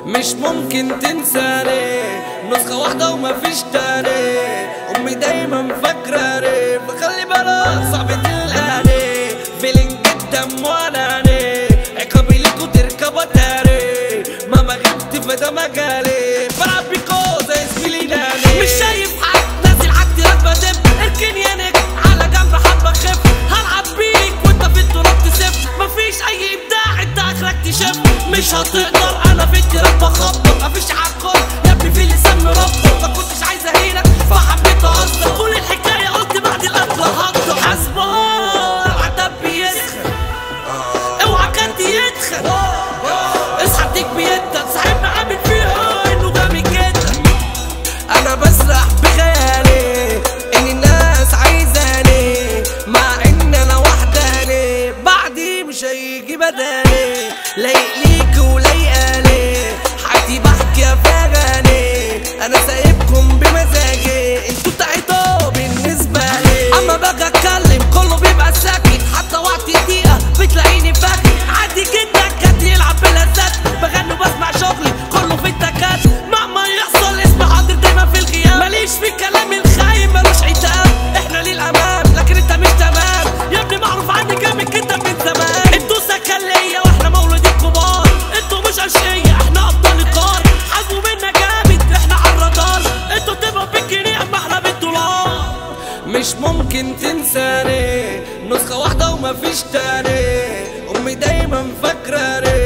مش ممكن تنساني نسخة واحدة ومفيش تاني أمي دايما فاكراني فخلي بالك صعب تلقاني فيلينج جدا واناني عقابي ليكوا تركبوا تاني مهما غبت فده مجالي بلعب بيكو زي زميلي ناني مش شايف حد نازل حاجتي راكبة دب اركن يا نجم على جنب حبة خف هلعب بيك وانت في التراب تسف مفيش اي ابداع انت اخرك تشف مش هتقدر انا في التراب بخبط مفيش عقل يا ابني في لسان مربط ما كنتش عايز اهينك فحبيت اهزر قول الحكايه قلت بعد القتل هقدر حسبان العتاب بيسخن اوعى كانت يدخل اصحى اديك بيدك صاحبنا عامل فيها انه جامد جدا انا بسرح بخيالي ان الناس عايزاني مع ان انا وحداني بعدي مش هيجي بدالي لايق ليك ولايقالي حياتي بحكي في اغاني انا سايبكم بمزاجي انتوا بتاعتوا بالنسبه لي اما باجي اتكلم كله بيبقى ساكت حتى وقت دقيقه بتلاقيني فاكر عادي جدا كانت يلعب بلذات بغني وبسمع شغلي كله في التكات مهما يحصل اسم حاضر دايما في الغياب ماليش في كلام الخايب ملوش عتاب احنا للامام لكن انت مش تمام يا ابني معروف عني جامد جدا من زمان انتوا سكن ليا واحنا مولودين كبار انتوا مش اشقية احنا ابطال القار حاسبوا منا جامد احنا على الرادار انتوا تبقوا بالجنيه اما احنا بالدولار مش ممكن تنساني نسخة واحدة ومفيش تاني أمي دايما فاكراني